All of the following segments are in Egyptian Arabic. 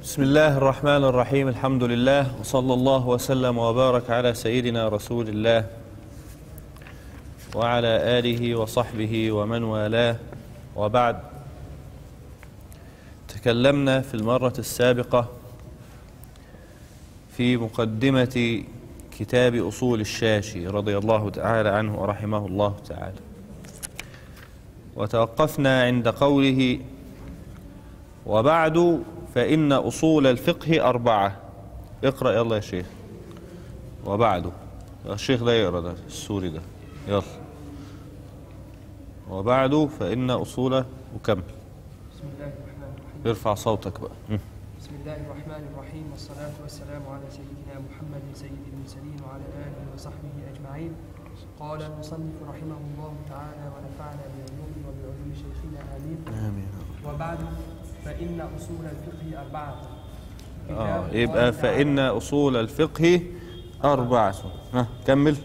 بسم الله الرحمن الرحيم الحمد لله وصلى الله وسلم وبارك على سيدنا رسول الله وعلى آله وصحبه ومن والاه وبعد تكلمنا في المرة السابقة في مقدمة كتاب أصول الشاشي رضي الله تعالى عنه ورحمه الله تعالى وتوقفنا عند قوله وبعد فإن أصول الفقه أربعة اقرأ يلا يا شيخ وبعد الشيخ ده يقرأ ده السوري ده يلا وبعد فإن أصول وكمل بسم الله الرحمن الرحيم ارفع صوتك بقى م. بسم الله الرحمن الرحيم والصلاة والسلام على سيدنا محمد سيد المرسلين وعلى آله وصحبه أجمعين قال المصنف رحمه الله تعالى ونفعنا بعلومه وبعلوم شيخنا آمين آمين وبعد فإن أصول الفقه أربعة آه كتاب يبقى الله فإن أصول الفقه أربعة ها كمل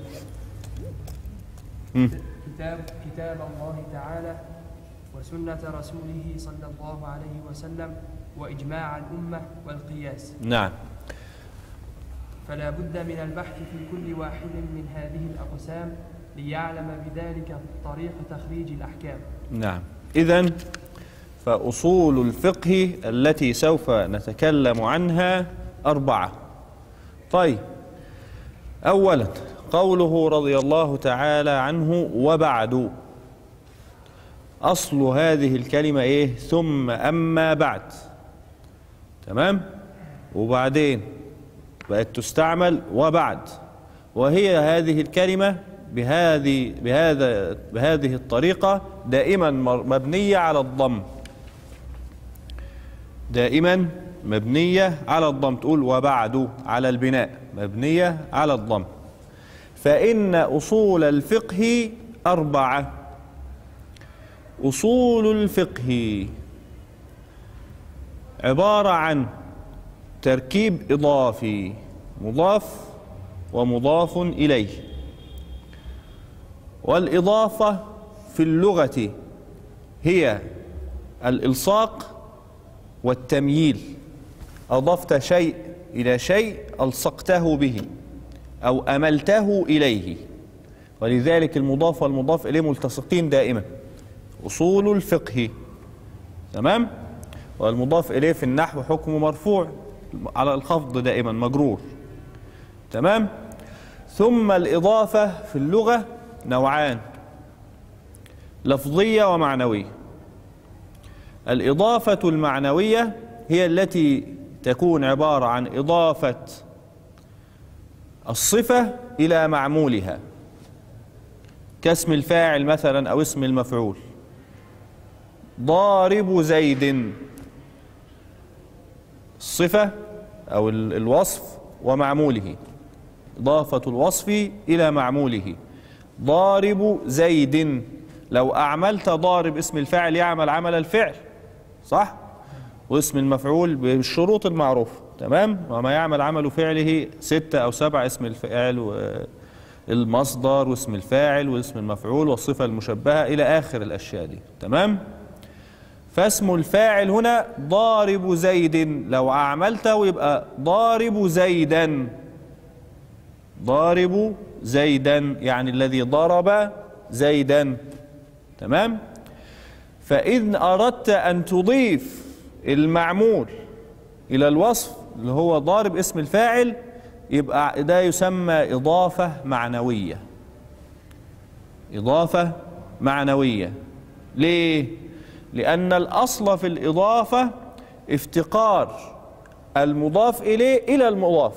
م. كتاب كتاب الله تعالى وسنة رسوله صلى الله عليه وسلم وإجماع الأمة والقياس نعم فلا بد من البحث في كل واحد من هذه الأقسام ليعلم بذلك طريق تخريج الأحكام نعم إذا فأصول الفقه التي سوف نتكلم عنها أربعة طيب أولا قوله رضي الله تعالى عنه وبعد أصل هذه الكلمة إيه ثم أما بعد تمام وبعدين بقت تستعمل وبعد وهي هذه الكلمة بهذه بهذا بهذه الطريقة دائما مر- مبنية على الضم دائما مبنية على الضم تقول وبعد على البناء مبنية على الضم فإن أصول الفقه أربعة أصول الفقه عبارة عن تركيب إضافي مضاف ومضاف إليه والإضافة في اللغة هي الإلصاق والتمييل أضفت شيء إلى شيء ألصقته به أو أملته إليه ولذلك المضاف والمضاف إليه ملتصقين دائما أصول الفقه تمام والمضاف إليه في النحو حكم مرفوع على الخفض دائما مجرور تمام ثم الإضافة في اللغة نوعان لفظية ومعنوية الإضافة المعنوية هي التي تكون عبارة عن إضافة الصفة إلى معمولها كاسم الفاعل مثلا أو اسم المفعول ضارب زيد الصفة أو ال- الوصف ومعموله إضافة الوصف إلى معموله ضارب زيد لو أعملت ضارب اسم الفاعل يعمل عمل الفعل صح واسم المفعول بالشروط المعروفة تمام وما يعمل عمل فعله ستة أو سبعة اسم الفاعل والمصدر واسم الفاعل واسم المفعول والصفة المشبهة إلى آخر الأشياء دي تمام فاسم الفاعل هنا ضارب زيد لو أعملته يبقى ضارب زيدا ضارب زيدا يعني الذي ضرب زيدا تمام فإذ أردت أن تضيف المعمول إلى الوصف اللي هو ضارب اسم الفاعل يبقى ده يسمى إضافة معنوية إضافة معنوية ليه؟ لأن الأصل في الإضافة افتقار المضاف إليه إلى المضاف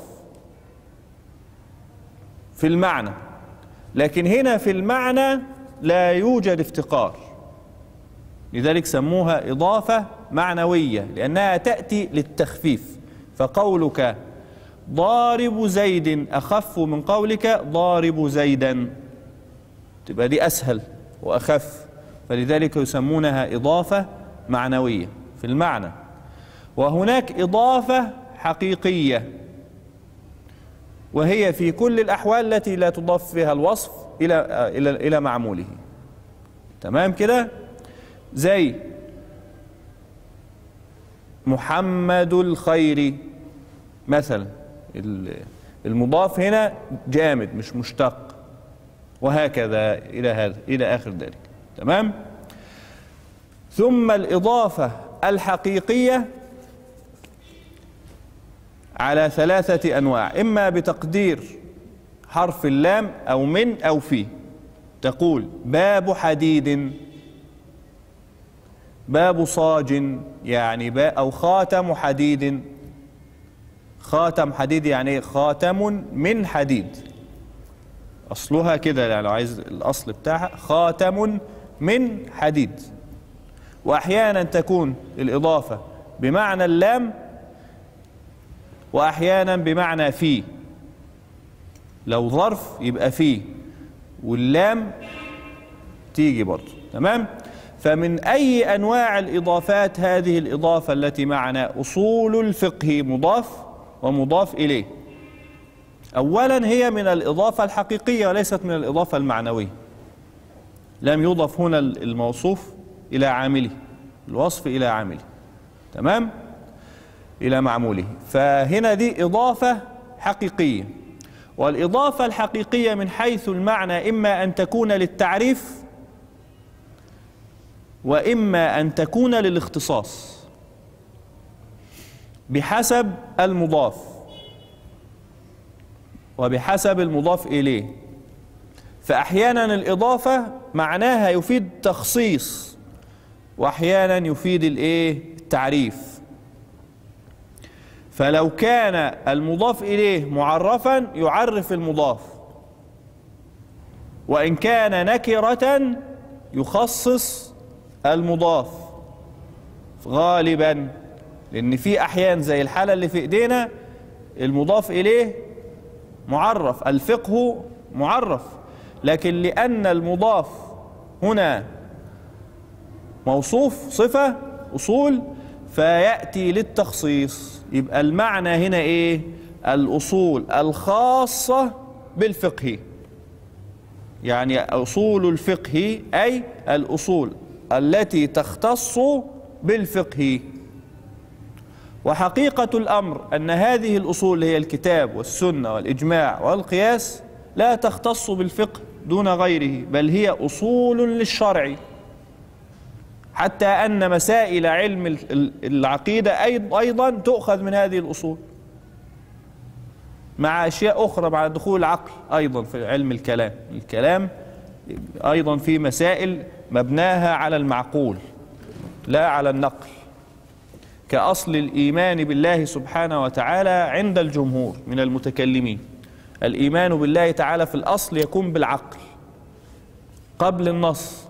في المعنى لكن هنا في المعنى لا يوجد افتقار لذلك سموها إضافة معنوية لأنها تأتي للتخفيف فقولك ضارب زيد أخف من قولك ضارب زيدا تبقى دي أسهل وأخف فلذلك يسمونها إضافة معنوية في المعنى وهناك إضافة حقيقية وهي في كل الأحوال التي لا تضاف فيها الوصف إلى إلى إلى معموله تمام كده زي محمد الخير مثلا ال- المضاف هنا جامد مش مشتق وهكذا إلى هذا إلى آخر ذلك تمام ثم الإضافة الحقيقية على ثلاثة أنواع إما بتقدير حرف اللام أو من أو في تقول باب حديد باب صاج يعني با أو خاتم حديد خاتم حديد يعني إيه؟ خاتم من حديد أصلها كده يعني لو عايز الأصل بتاعها خاتم من حديد وأحيانا تكون الإضافة بمعنى اللام وأحيانا بمعنى في لو ظرف يبقى فيه واللام تيجي برضه تمام فمن أي أنواع الإضافات هذه الإضافة التي معنا أصول الفقه مضاف ومضاف إليه أولا هي من الإضافة الحقيقية وليست من الإضافة المعنوية لم يضف هنا الموصوف إلى عامله الوصف إلى عامله تمام إلى معموله فهنا دي إضافة حقيقية والإضافة الحقيقية من حيث المعنى إما أن تكون للتعريف وإما أن تكون للاختصاص بحسب المضاف وبحسب المضاف إليه فأحيانا الإضافة معناها يفيد تخصيص وأحيانا يفيد الإيه التعريف فلو كان المضاف إليه معرفا يعرف المضاف وإن كان نكرة يخصص المضاف غالبا لأن في أحيان زي الحالة اللي في إيدينا المضاف إليه معرف الفقه معرف لكن لأن المضاف هنا موصوف صفة أصول فيأتي للتخصيص يبقى المعنى هنا إيه الأصول الخاصة بالفقه يعني أصول الفقه أي الأصول التي تختص بالفقه وحقيقة الأمر أن هذه الأصول هي الكتاب والسنة والإجماع والقياس لا تختص بالفقه دون غيره بل هي أصول للشرع حتى أن مسائل علم ال- ال- العقيدة أيض- أيضا تؤخذ من هذه الأصول مع أشياء أخرى مع دخول العقل أيضا في علم الكلام الكلام أيضا في مسائل مبناها على المعقول لا على النقل كأصل الإيمان بالله سبحانه وتعالى عند الجمهور من المتكلمين الإيمان بالله تعالى في الأصل يكون بالعقل قبل النص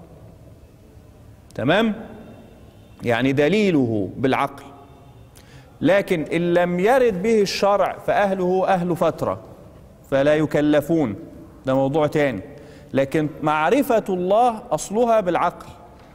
تمام يعني دليله بالعقل لكن إن لم يرد به الشرع فأهله أهل فترة فلا يكلفون ده موضوع تاني لكن معرفة الله أصلها بالعقل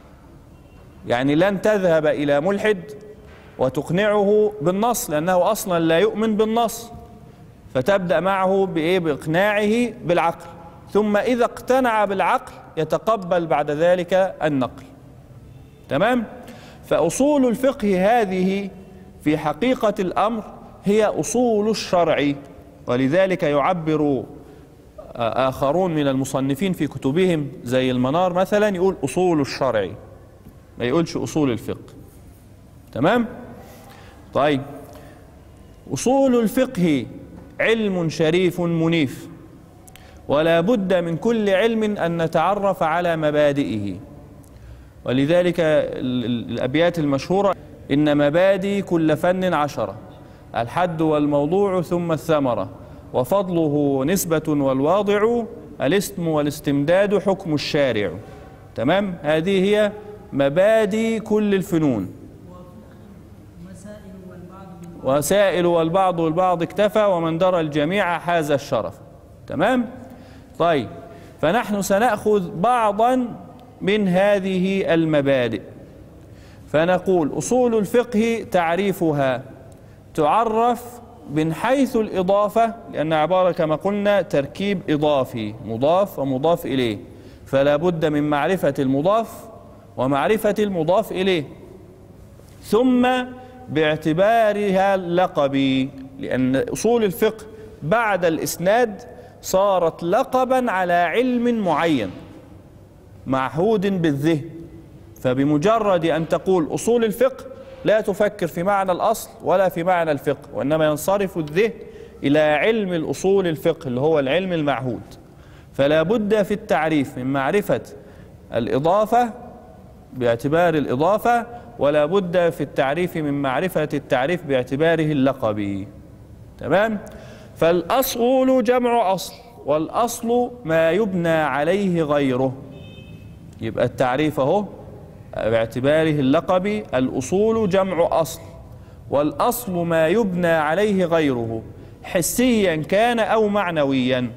يعني لن تذهب إلى ملحد وتقنعه بالنص لأنه أصلا لا يؤمن بالنص فتبدأ معه بإيه بإقناعه بالعقل ثم إذا اقتنع بالعقل يتقبل بعد ذلك النقل تمام فأصول الفقه هذه في حقيقة الأمر هي أصول الشرع ولذلك يعبر آخرون من المصنفين في كتبهم زي المنار مثلا يقول أصول الشرع ما يقولش أصول الفقه تمام طيب أصول الفقه علم شريف منيف ولا بد من كل علم أن نتعرف على مبادئه ولذلك ال- ال- الأبيات المشهورة إن مبادئ كل فن عشرة الحد والموضوع ثم الثمرة وفضله نسبة والواضع الاسم والاستمداد حكم الشارع تمام هذه هي مبادئ كل الفنون مسائل والبعض من وسائل والبعض والبعض اكتفى ومن درى الجميع حاز الشرف تمام طيب فنحن سنأخذ بعضا من هذه المبادئ فنقول أصول الفقه تعريفها تعرف من حيث الإضافة لأن عبارة كما قلنا تركيب إضافي مضاف ومضاف إليه فلا بد من معرفة المضاف ومعرفة المضاف إليه ثم باعتبارها اللقبي لأن أصول الفقه بعد الإسناد صارت لقبا على علم معين معهود بالذهن فبمجرد أن تقول أصول الفقه لا تفكر في معنى الأصل ولا في معنى الفقه وإنما ينصرف الذهن إلى علم الأصول الفقه اللي هو العلم المعهود فلا بد في التعريف من معرفة الإضافة باعتبار الإضافة ولا بد في التعريف من معرفة التعريف باعتباره اللقبي تمام فالأصول جمع أصل والأصل ما يبنى عليه غيره يبقى التعريف اهو باعتباره اللقبي الأصول جمع أصل والأصل ما يبنى عليه غيره حسيا كان أو معنويا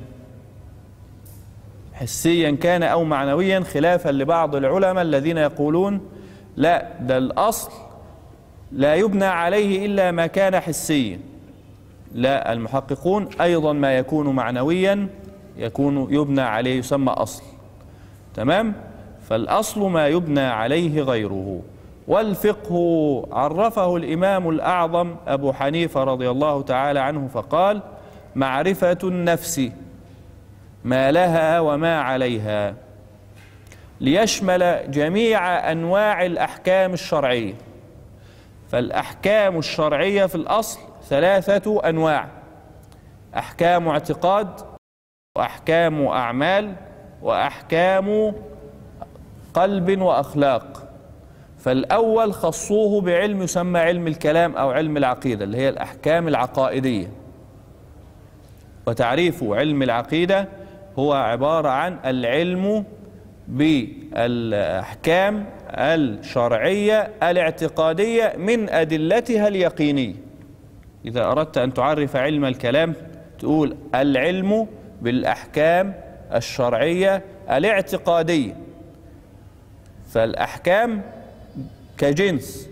حسيا كان أو معنويا خلافا لبعض العلماء الذين يقولون لا ده الأصل لا يبنى عليه إلا ما كان حسيا لا المحققون أيضا ما يكون معنويا يكون يبنى عليه يسمى أصل تمام فالأصل ما يبنى عليه غيره والفقه عرفه الإمام الأعظم أبو حنيفة رضي الله تعالى عنه فقال معرفة النفس ما لها وما عليها ليشمل جميع أنواع الأحكام الشرعية فالأحكام الشرعية في الأصل ثلاثة أنواع أحكام اعتقاد وأحكام أعمال وأحكام قلب وأخلاق فالأول خصوه بعلم يسمى علم الكلام أو علم العقيدة اللي هي الأحكام العقائدية وتعريف علم العقيدة هو عبارة عن العلم بالأحكام الشرعية الاعتقادية من أدلتها اليقينية إذا أردت أن تعرف علم الكلام تقول العلم بالأحكام الشرعية الاعتقادية فالأحكام كجنس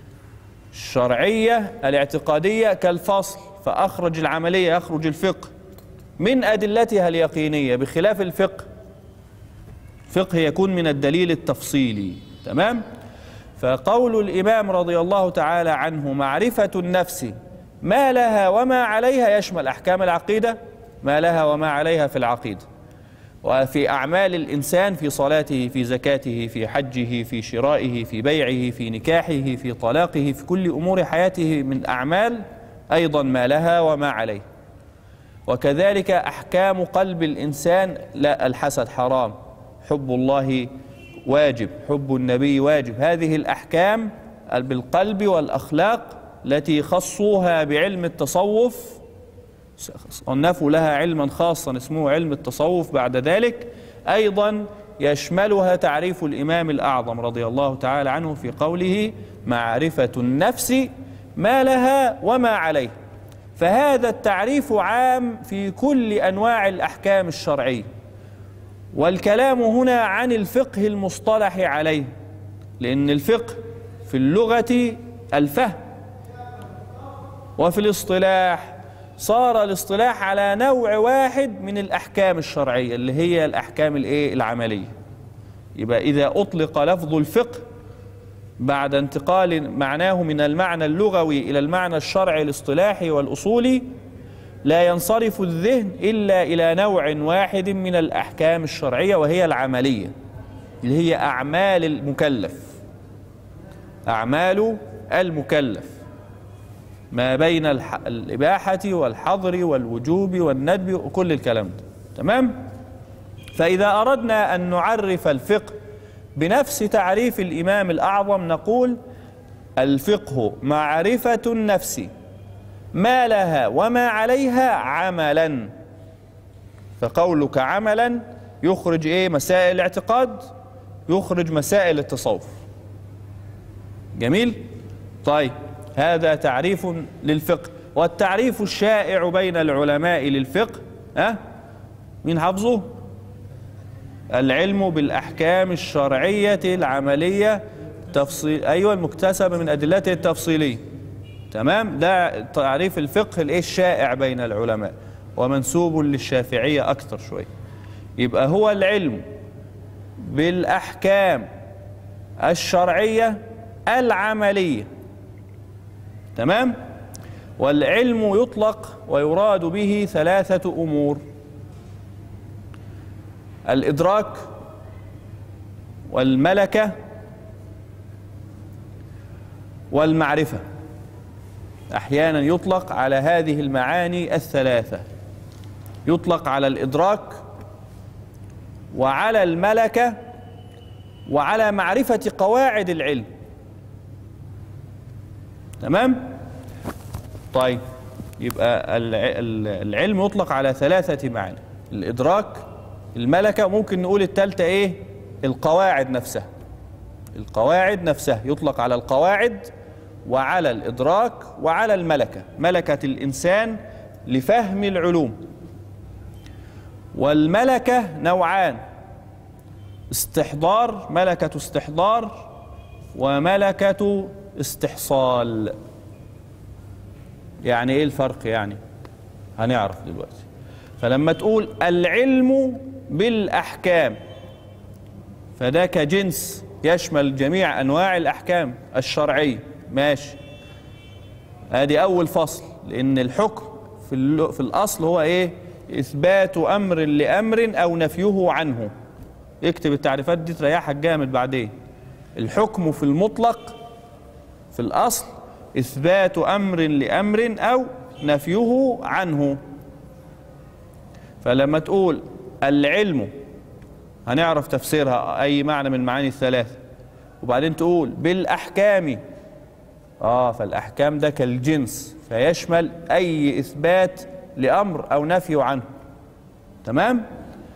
الشرعية الاعتقادية كالفصل فأخرج العملية يخرج الفقه من أدلتها اليقينية بخلاف الفقه فقه يكون من الدليل التفصيلي تمام فقول الإمام رضي الله تعالى عنه معرفة النفس ما لها وما عليها يشمل أحكام العقيدة ما لها وما عليها في العقيدة وفي أعمال الإنسان في صلاته في زكاته في حجه في شرائه في بيعه في نكاحه في طلاقه في كل أمور حياته من أعمال أيضا ما لها وما عليه وكذلك أحكام قلب الإنسان لا الحسد حرام حب الله واجب حب النبي واجب هذه الأحكام بالقلب والأخلاق التي خصوها بعلم التصوف صنفوا لها علما خاصا اسمه علم التصوف بعد ذلك أيضا يشملها تعريف الإمام الأعظم رضي الله تعالى عنه في قوله معرفة النفس ما لها وما عليه فهذا التعريف عام في كل أنواع الأحكام الشرعية والكلام هنا عن الفقه المصطلح عليه لأن الفقه في اللغة الفهم وفي الاصطلاح صار الاصطلاح على نوع واحد من الأحكام الشرعية اللي هي الأحكام الإيه العملية يبقى إذا أطلق لفظ الفقه بعد انتقال معناه من المعنى اللغوي إلى المعنى الشرعي الاصطلاحي والأصولي لا ينصرف الذهن إلا إلى نوع واحد من الأحكام الشرعية وهي العملية اللي هي أعمال المكلف أعمال المكلف ما بين الح... الإباحة والحظر والوجوب والندب وكل الكلام ده تمام فإذا أردنا أن نعرف الفقه بنفس تعريف الإمام الأعظم نقول الفقه معرفة النفس ما لها وما عليها عملا فقولك عملا يخرج ايه مسائل الاعتقاد يخرج مسائل التصوف جميل طيب هذا تعريف للفقه والتعريف الشائع بين العلماء للفقه ها مين حافظه العلم بالأحكام الشرعية العملية تفصيل أيوة المكتسبة من أدلته التفصيلية تمام ده تعريف الفقه الايه الشائع بين العلماء ومنسوب للشافعية أكثر شوية يبقى هو العلم بالأحكام الشرعية العملية تمام والعلم يطلق ويراد به ثلاثة أمور الإدراك والملكة والمعرفة أحيانا يطلق على هذه المعاني الثلاثة يطلق على الإدراك وعلى الملكة وعلى معرفة قواعد العلم تمام؟ طيب يبقى الع- ال- العلم يطلق على ثلاثة معاني الإدراك الملكة ممكن نقول التالتة إيه؟ القواعد نفسها القواعد نفسها يطلق على القواعد وعلى الإدراك وعلى الملكة ملكة الإنسان لفهم العلوم والملكة نوعان استحضار ملكة استحضار وملكة استحصال يعني ايه الفرق يعني هنعرف دلوقتي فلما تقول العلم بالأحكام فده كجنس يشمل جميع أنواع الأحكام الشرعية ماشي ادي أول فصل لأن الحكم في, الل- في الأصل هو إيه إثبات أمر لأمر أو نفيه عنه اكتب التعريفات دي تريحك جامد بعدين الحكم في المطلق في الأصل إثبات أمر لأمر أو نفيه عنه فلما تقول العلم هنعرف تفسيرها أي معنى من المعاني الثلاثة وبعدين تقول بالأحكام آه فالأحكام ده كالجنس فيشمل أي إثبات لأمر أو نفي عنه تمام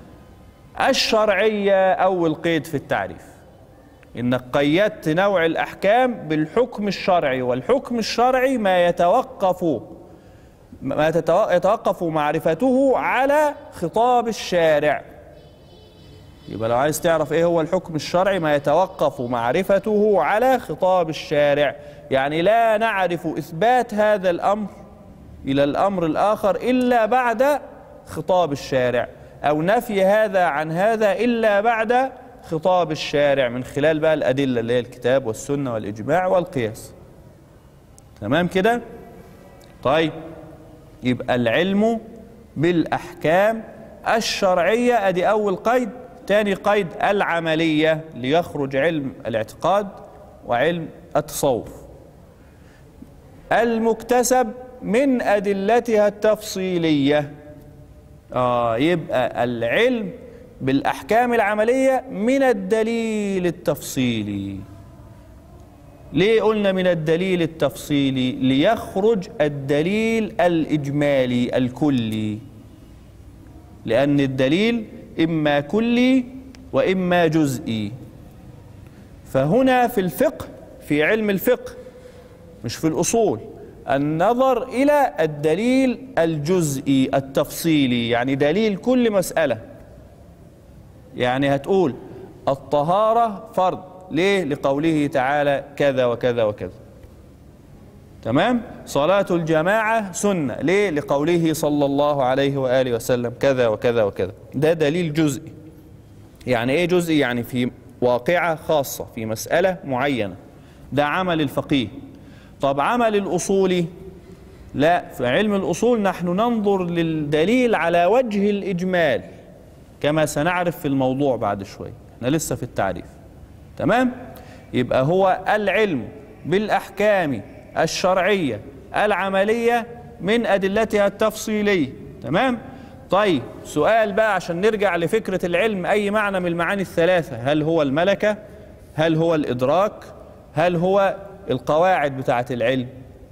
الشرعية أول قيد في التعريف إنك قيدت نوع الأحكام بالحكم الشرعي والحكم الشرعي ما يتوقف ما تتو- يتوقف معرفته على خطاب الشارع يبقى لو عايز تعرف ايه هو الحكم الشرعي ما يتوقف معرفته على خطاب الشارع يعني لا نعرف إثبات هذا الأمر إلى الأمر الآخر إلا بعد خطاب الشارع أو نفي هذا عن هذا إلا بعد خطاب الشارع من خلال بقى الأدلة اللي هي الكتاب والسنة والإجماع والقياس تمام كده طيب يبقى العلم بالأحكام الشرعية أدي أول قيد تاني قيد العملية ليخرج علم الاعتقاد وعلم التصوف المكتسب من أدلتها التفصيلية آه يبقى العلم بالأحكام العملية من الدليل التفصيلي ليه قلنا من الدليل التفصيلي ليخرج الدليل الإجمالي الكلي لأن الدليل إما كلي وإما جزئي فهنا في الفقه في علم الفقه مش في الأصول النظر إلى الدليل الجزئي التفصيلي يعني دليل كل مسألة يعني هتقول الطهارة فرض ليه لقوله تعالى كذا وكذا وكذا تمام صلاة الجماعة سنة ليه لقوله صلى الله عليه وآله وسلم كذا وكذا وكذا ده دليل جزئي يعني ايه جزئي يعني في واقعة خاصة في مسألة معينة ده عمل الفقيه طب عمل الأصولي لا في علم الأصول نحن ننظر للدليل على وجه الإجمال كما سنعرف في الموضوع بعد شوي احنا لسه في التعريف تمام يبقى هو العلم بالأحكام الشرعية العملية من أدلتها التفصيلية تمام طيب سؤال بقى عشان نرجع لفكرة العلم أي معنى من المعاني الثلاثة هل هو الملكة هل هو الإدراك هل هو القواعد بتاعة العلم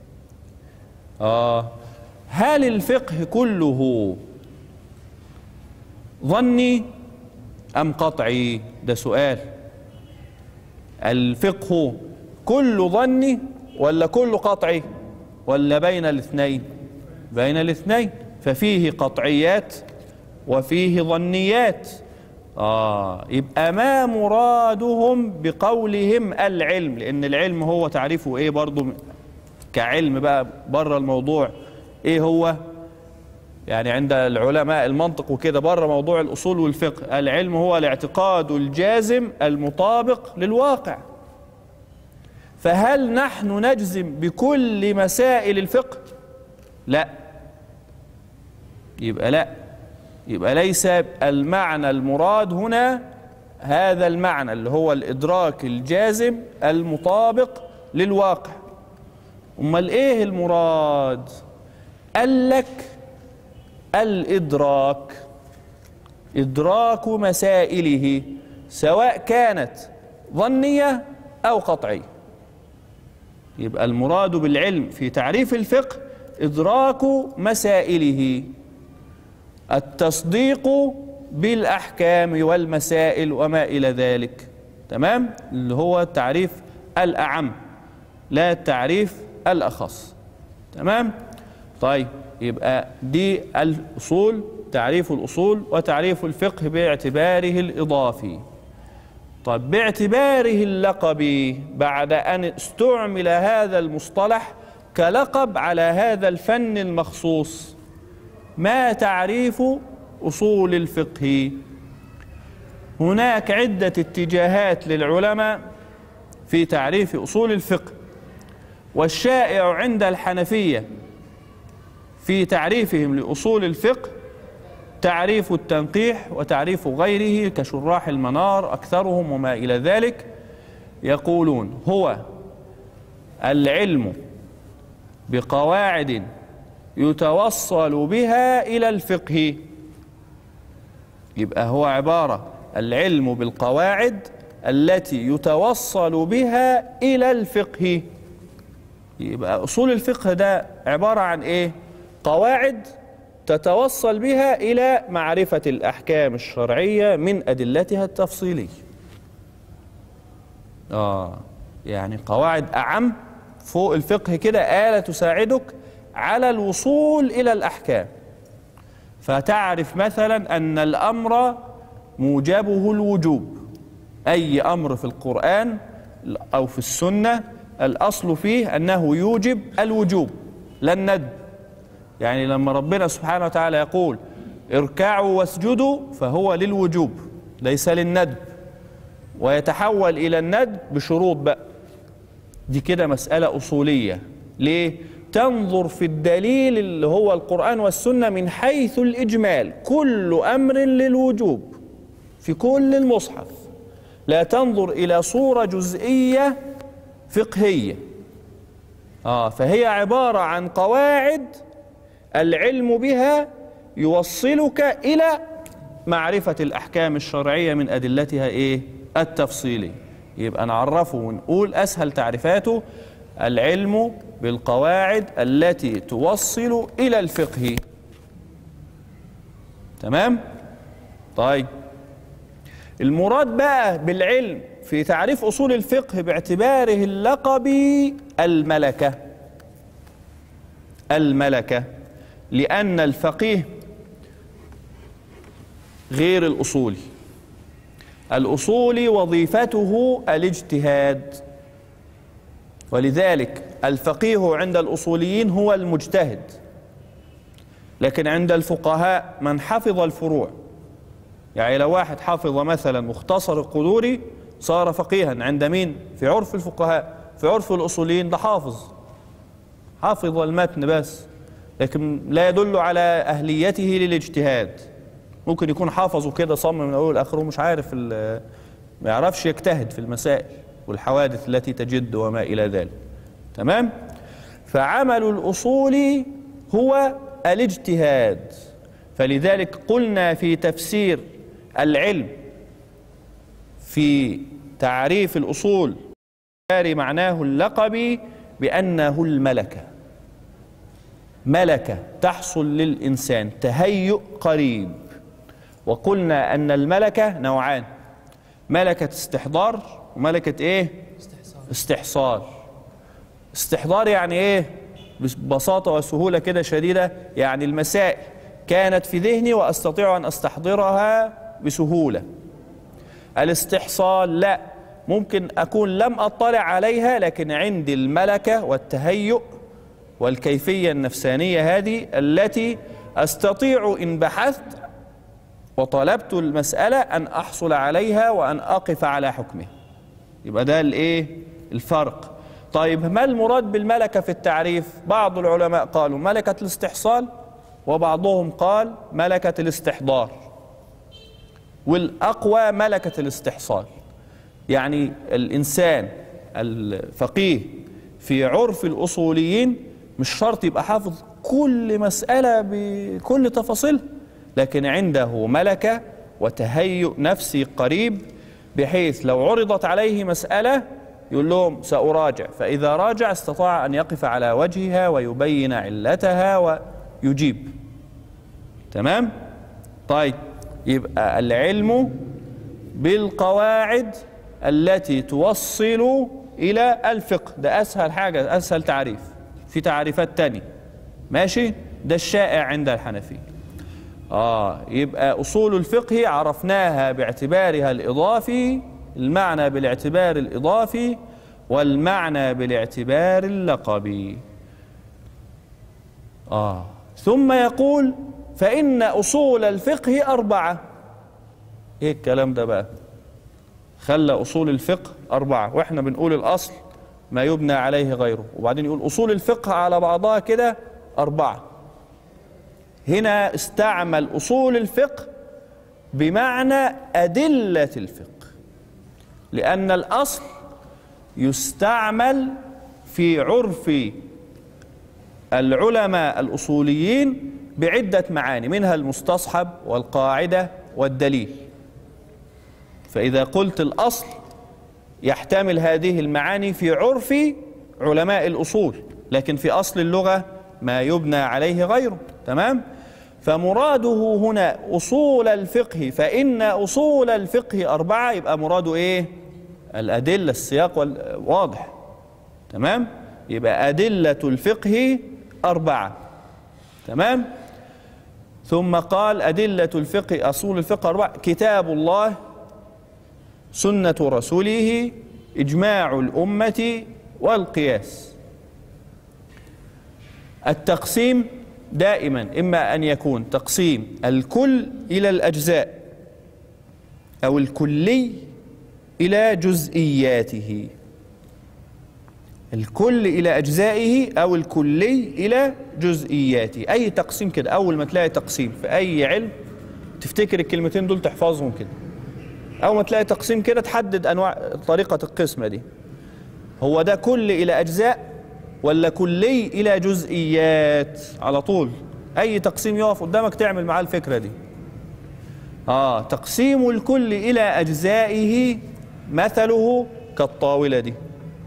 آه هل الفقه كله ظني أم قطعي ده سؤال الفقه كل ظني ولا كل قطعي ولا بين الاثنين بين الاثنين ففيه قطعيات وفيه ظنيات آه يبقى ما مرادهم بقولهم العلم لأن العلم هو تعريفه إيه برضو كعلم بقى بره الموضوع إيه هو يعني عند العلماء المنطق وكده بره موضوع الأصول والفقه العلم هو الاعتقاد الجازم المطابق للواقع فهل نحن نجزم بكل مسائل الفقه لا يبقى لا يبقى ليس المعنى المراد هنا هذا المعنى اللي هو الإدراك الجازم المطابق للواقع أمال إيه المراد قال لك الإدراك إدراك مسائله سواء كانت ظنية أو قطعية يبقى المراد بالعلم في تعريف الفقه إدراك مسائله التصديق بالأحكام والمسائل وما إلى ذلك تمام اللي هو التعريف الأعم لا التعريف الأخص تمام طيب يبقى دي الأصول تعريف الأصول وتعريف الفقه باعتباره الإضافي طيب باعتباره اللقبي بعد أن استعمل هذا المصطلح كلقب على هذا الفن المخصوص ما تعريف أصول الفقه هناك عدة اتجاهات للعلماء في تعريف أصول الفقه والشائع عند الحنفية في تعريفهم لأصول الفقه تعريف التنقيح وتعريف غيره كشراح المنار أكثرهم وما إلى ذلك يقولون هو العلم بقواعد يتوصل بها إلى الفقه يبقى هو عبارة العلم بالقواعد التي يتوصل بها إلى الفقه يبقى أصول الفقه ده عبارة عن إيه؟ قواعد تتوصل بها إلى معرفة الأحكام الشرعية من أدلتها التفصيلية آه يعني قواعد أعم فوق الفقه كده آلة تساعدك على الوصول إلى الأحكام فتعرف مثلا أن الأمر موجبه الوجوب أي أمر في القرآن أو في السنة الأصل فيه أنه يوجب الوجوب لا الندب يعني لما ربنا سبحانه وتعالى يقول اركعوا واسجدوا فهو للوجوب ليس للندب ويتحول إلى الندب بشروط بقى دي كده مسألة أصولية ليه؟ تنظر في الدليل اللي هو القرآن والسنة من حيث الإجمال كل أمر للوجوب في كل المصحف لا تنظر إلى صورة جزئية فقهية آه فهي عبارة عن قواعد العلم بها يوصلك إلى معرفة الأحكام الشرعية من أدلتها إيه؟ التفصيلي يبقى نعرفه ونقول أسهل تعريفاته العلم بالقواعد التي توصل إلى الفقه تمام؟ طيب المراد بقى بالعلم في تعريف أصول الفقه باعتباره اللقبي الملكة الملكة لأن الفقيه غير الأصولي الأصولي وظيفته الاجتهاد ولذلك الفقيه عند الأصوليين هو المجتهد لكن عند الفقهاء من حفظ الفروع يعني لو واحد حفظ مثلا مختصر القدوري صار فقيها عند مين في عرف الفقهاء في عرف الأصوليين ده حافظ حافظ المتن بس لكن لا يدل على أهليته للاجتهاد ممكن يكون حافظه كده صم من أول لآخره مش عارف ما يعرفش يجتهد في المسائل والحوادث التي تجد وما إلى ذلك تمام فعمل الأصول هو الاجتهاد فلذلك قلنا في تفسير العلم في تعريف الأصول معناه اللقبي بأنه الملكة ملكة تحصل للإنسان تهيؤ قريب وقلنا أن الملكة نوعان ملكة استحضار وملكة إيه؟ استحسان استحصار استحضار يعني إيه؟ ببساطة وسهولة كده شديدة يعني المسائل كانت في ذهني وأستطيع أن أستحضرها بسهولة الاستحصال لا ممكن أكون لم أطلع عليها لكن عندي الملكة والتهيؤ والكيفية النفسانية هذه التي أستطيع إن بحثت وطلبت المسألة أن أحصل عليها وأن أقف على حكمه يبقى ده الإيه؟ الفرق طيب ما المراد بالملكة في التعريف بعض العلماء قالوا ملكة الاستحصال وبعضهم قال ملكة الاستحضار والأقوى ملكة الاستحصال يعني الإنسان الفقيه في عرف الأصوليين مش شرط يبقى حافظ كل مسألة بكل تفاصيلها لكن عنده ملكة وتهيؤ نفسي قريب بحيث لو عرضت عليه مسألة يقول لهم سأراجع فإذا راجع استطاع أن يقف على وجهها ويبين علتها ويجيب تمام؟ طيب يبقى العلم بالقواعد التي توصل إلى الفقه ده أسهل حاجة أسهل تعريف في تعريفات تانية ماشي ده الشائع عند الحنفية آه يبقى أصول الفقه عرفناها باعتبارها الإضافي المعنى بالاعتبار الإضافي والمعنى بالاعتبار اللقبي آه ثم يقول فإن أصول الفقه أربعة إيه الكلام ده بقى خلى أصول الفقه أربعة وإحنا بنقول الأصل ما يبنى عليه غيره وبعدين يقول أصول الفقه على بعضها كده أربعة هنا استعمل أصول الفقه بمعنى أدلة الفقه لأن الأصل يستعمل في عرف العلماء الأصوليين بعدة معاني منها المستصحب والقاعدة والدليل فإذا قلت الأصل يحتمل هذه المعاني في عرف علماء الأصول لكن في أصل اللغة ما يبنى عليه غيره تمام فمراده هنا أصول الفقه فإن أصول الفقه أربعة يبقى مراده إيه الأدلة السياق وال- واضح تمام يبقى أدلة الفقه أربعة تمام ثم قال أدلة الفقه أصول الفقه أربعة كتاب الله سنة رسوله إجماع الأمة والقياس التقسيم دائما إما أن يكون تقسيم الكل إلى الأجزاء أو الكلي إلى جزئياته الكل إلى أجزائه أو الكلي إلى جزئياته أي تقسيم كده أول ما تلاقي تقسيم في أي علم تفتكر الكلمتين دول تحفظهم كده أول ما تلاقي تقسيم كده تحدد أنواع طريقة القسمة دي هو ده كل إلى أجزاء ولا كلي إلى جزئيات على طول أي تقسيم يقف قدامك تعمل معاه الفكرة دي آه تقسيم الكل إلى أجزائه مثله كالطاولة دي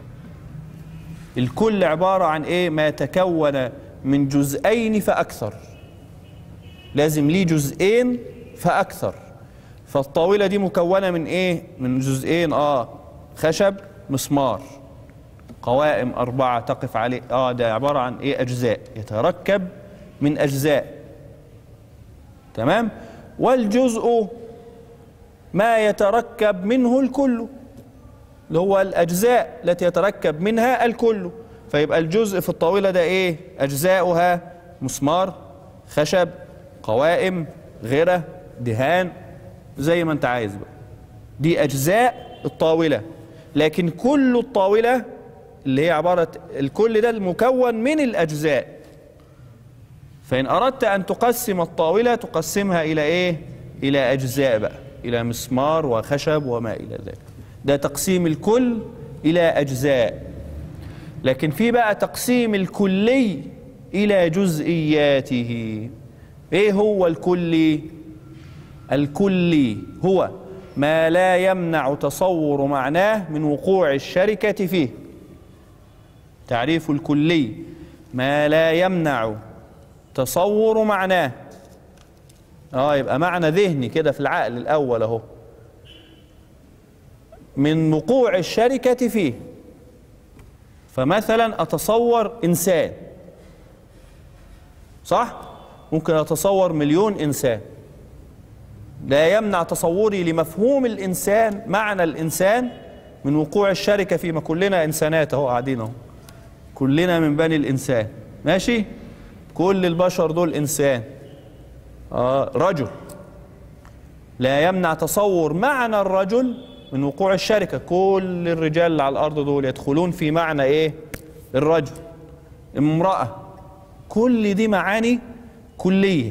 الكل عبارة عن إيه ما تكون من جزئين فأكثر لازم ليه جزئين فأكثر فالطاولة دي مكونة من إيه من جزئين آه خشب مسمار قوائم أربعة تقف عليه آه ده عبارة عن إيه أجزاء يتركب من أجزاء تمام والجزء ما يتركب منه الكل اللي هو الأجزاء التي يتركب منها الكل فيبقى الجزء في الطاولة ده إيه أجزاؤها مسمار خشب قوائم غيره دهان زي ما أنت عايز بقى دي أجزاء الطاولة لكن كل الطاولة اللي هي عبارة الكل ده المكون من الأجزاء فإن أردت أن تقسم الطاولة تقسمها إلى إيه؟ إلى أجزاء بقى إلى مسمار وخشب وما إلى ذلك ده تقسيم الكل إلى أجزاء لكن في بقى تقسيم الكلي إلى جزئياته إيه هو الكلي؟ الكلي هو ما لا يمنع تصور معناه من وقوع الشركة فيه تعريف الكلي ما لا يمنع تصور معناه اه يبقى معنى ذهني كده في العقل الاول اهو من وقوع الشركة فيه فمثلا اتصور انسان صح ممكن اتصور مليون انسان لا يمنع تصوري لمفهوم الانسان معنى الانسان من وقوع الشركة فيه ما كلنا انسانات اهو قاعدين اهو كلنا من بني الانسان ماشي كل البشر دول انسان آه رجل لا يمنع تصور معنى الرجل من وقوع الشركة كل الرجال اللي على الأرض دول يدخلون في معنى إيه الرجل امرأة كل دي معاني كلية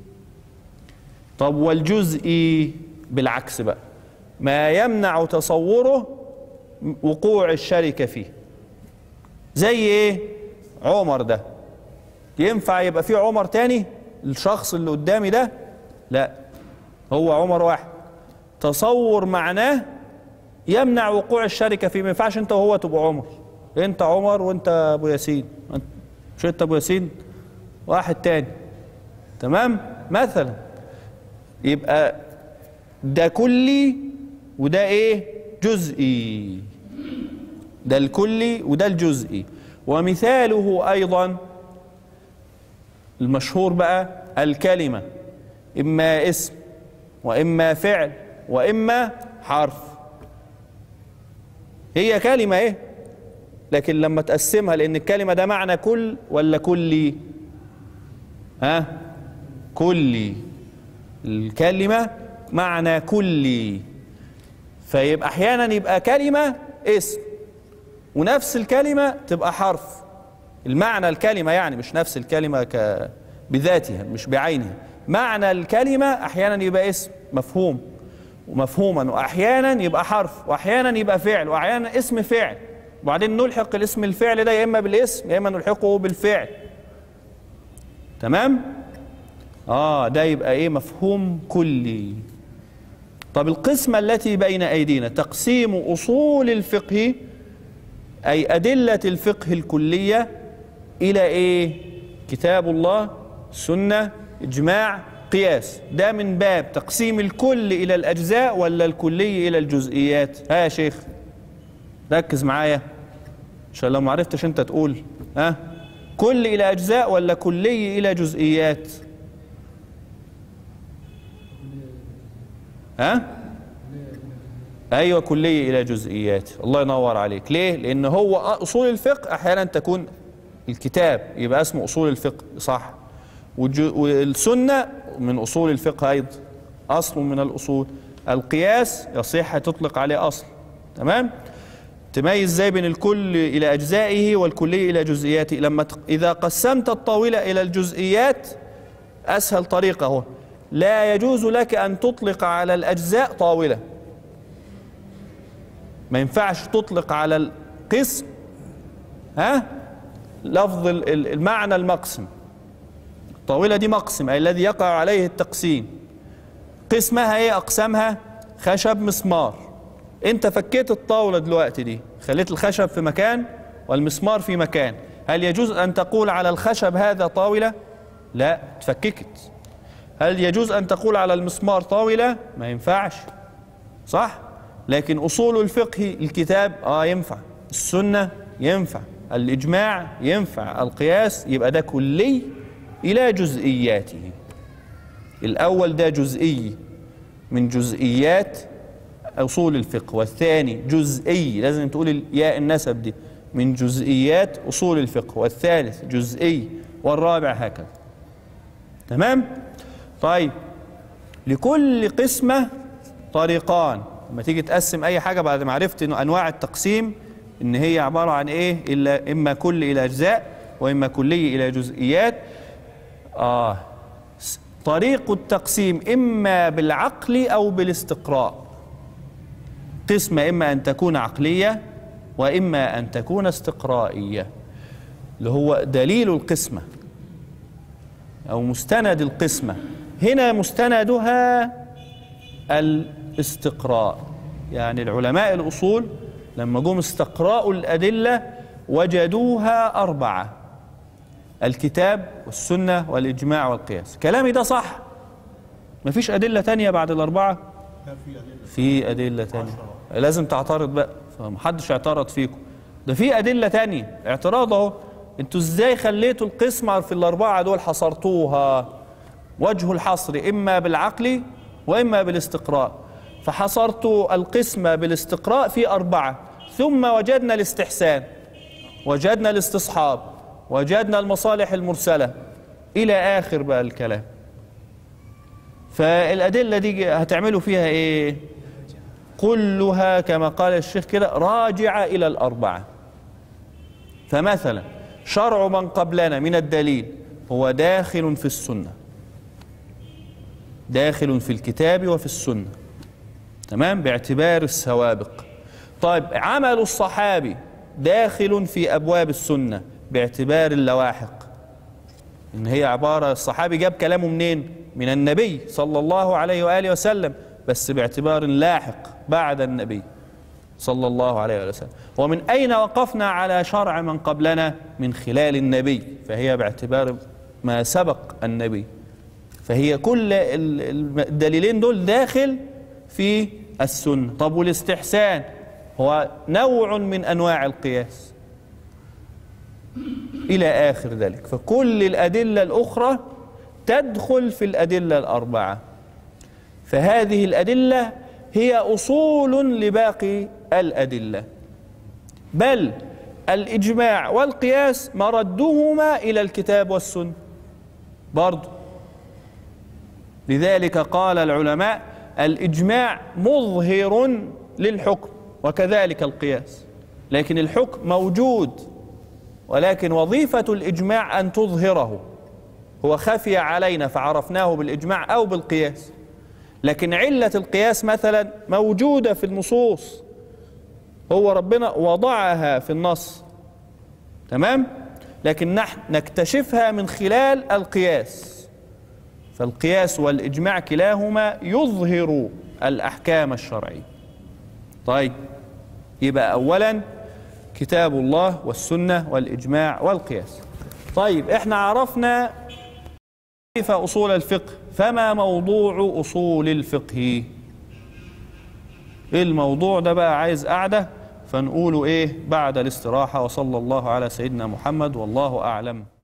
طب والجزئي بالعكس بقى ما يمنع تصوره وقوع الشركة فيه زي ايه عمر ده ينفع يبقى فيه عمر تاني الشخص اللي قدامي ده لا هو عمر واحد تصور معناه يمنع وقوع الشركة فيه ما ينفعش انت وهو تبقى عمر انت عمر وانت ابو ياسين مش انت ابو ياسين واحد تاني تمام مثلا يبقى ده كلي وده ايه جزئي ده الكلي وده الجزئي ومثاله ايضا المشهور بقى الكلمة اما اسم واما فعل واما حرف هي كلمة ايه لكن لما تقسمها لان الكلمة ده معنى كل ولا كلي ها كلي الكلمة معنى كلي فيبقى احيانا يبقى كلمة اسم ونفس الكلمة تبقى حرف المعنى الكلمة يعني مش نفس الكلمة ك... بذاتها مش بعينها معنى الكلمة احيانا يبقى اسم مفهوم ومفهوما واحيانا يبقى حرف واحيانا يبقى فعل واحيانا اسم فعل وبعدين نلحق الاسم الفعل ده يا اما بالاسم يا اما نلحقه بالفعل تمام اه ده يبقى ايه مفهوم كلي طب القسمة التي بين أيدينا تقسيم أصول الفقه أي أدلة الفقه الكلية إلى إيه كتاب الله سنة إجماع قياس ده من باب تقسيم الكل إلى الأجزاء ولا الكلي إلى الجزئيات ها يا شيخ ركز معايا عشان لو ما عرفتش أنت تقول ها كل إلى أجزاء ولا كلي إلى جزئيات ها ايوه كليه الى جزئيات الله ينور عليك ليه لان هو اصول الفقه احيانا تكون الكتاب يبقى اسمه اصول الفقه صح والج- والسنه من اصول الفقه ايضا اصل من الاصول القياس يصح تطلق عليه اصل تمام تميز ازاي بين الكل الى اجزائه والكلي الى جزئياته لما ت- اذا قسمت الطاوله الى الجزئيات اسهل طريقه هو لا يجوز لك ان تطلق على الاجزاء طاوله ما ينفعش تطلق على القسم ها لفظ ال- ال- المعنى المقسم الطاولة دي مقسم أي الذي يقع عليه التقسيم قسمها ايه أقسامها خشب مسمار انت فكيت الطاولة دلوقتي دي خليت الخشب في مكان والمسمار في مكان هل يجوز أن تقول على الخشب هذا طاولة لا تفككت هل يجوز أن تقول على المسمار طاولة ما ينفعش صح لكن أصول الفقه الكتاب آه ينفع السنة ينفع الإجماع ينفع القياس يبقى ده كلي إلى جزئياته الأول ده جزئي من جزئيات أصول الفقه والثاني جزئي لازم تقول الياء النسب دي من جزئيات أصول الفقه والثالث جزئي والرابع هكذا تمام طيب لكل قسمة طريقان لما تيجي تقسم أي حاجة بعد ما عرفت إنه أنواع التقسيم إن هي عبارة عن إيه إلا إما كل إلى أجزاء وإما كلي إلى جزئيات آه س- طريق التقسيم إما بالعقل أو بالاستقراء قسمة إما أن تكون عقلية وإما أن تكون استقرائية اللي هو دليل القسمة أو مستند القسمة هنا مستندها الاستقراء يعني العلماء الأصول لما جم استقراءوا الأدلة وجدوها أربعة الكتاب والسنة والإجماع والقياس كلامي ده صح مفيش أدلة تانية بعد الأربعة في أدلة تانية لازم تعترض بقى فمحدش اعترض فيكم ده في أدلة تانية اعتراض اهو انتوا ازاي خليتوا القسمة في الأربعة دول حصرتوها وجه الحصر إما بالعقل وإما بالاستقراء فحصرت القسمة بالاستقراء في أربعة ثم وجدنا الاستحسان وجدنا الاستصحاب وجدنا المصالح المرسلة إلى آخر بقى الكلام فالأدلة دي هتعملوا فيها إيه كلها كما قال الشيخ كده راجعة إلى الأربعة فمثلا شرع من قبلنا من الدليل هو داخل في السنة داخل في الكتاب وفي السنة تمام باعتبار السوابق طيب عمل الصحابي داخل في أبواب السنة باعتبار اللواحق إن هي عبارة الصحابي جاب كلامه منين من النبي صلى الله عليه وآله وسلم بس باعتبار لاحق بعد النبي صلى الله عليه وآله وسلم ومن أين وقفنا على شرع من قبلنا من خلال النبي فهي باعتبار ما سبق النبي فهي كل ال- ال- الدليلين دول داخل في السنة طب والاستحسان هو نوع من أنواع القياس إلى آخر ذلك فكل الأدلة الأخرى تدخل في الأدلة الأربعة فهذه الأدلة هي أصول لباقي الأدلة بل الإجماع والقياس مردهما إلى الكتاب والسنة برضو لذلك قال العلماء الإجماع مظهر للحكم وكذلك القياس لكن الحكم موجود ولكن وظيفة الإجماع أن تظهره هو خفي علينا فعرفناه بالإجماع أو بالقياس لكن علة القياس مثلا موجودة في النصوص هو ربنا وضعها في النص تمام لكن نحن نكتشفها من خلال القياس فالقياس والإجماع كلاهما يظهر الأحكام الشرعية طيب يبقى أولا كتاب الله والسنة والإجماع والقياس طيب احنا عرفنا كيف أصول الفقه فما موضوع أصول الفقه الموضوع ده بقى عايز قعدة فنقوله ايه بعد الاستراحة وصلى الله على سيدنا محمد والله أعلم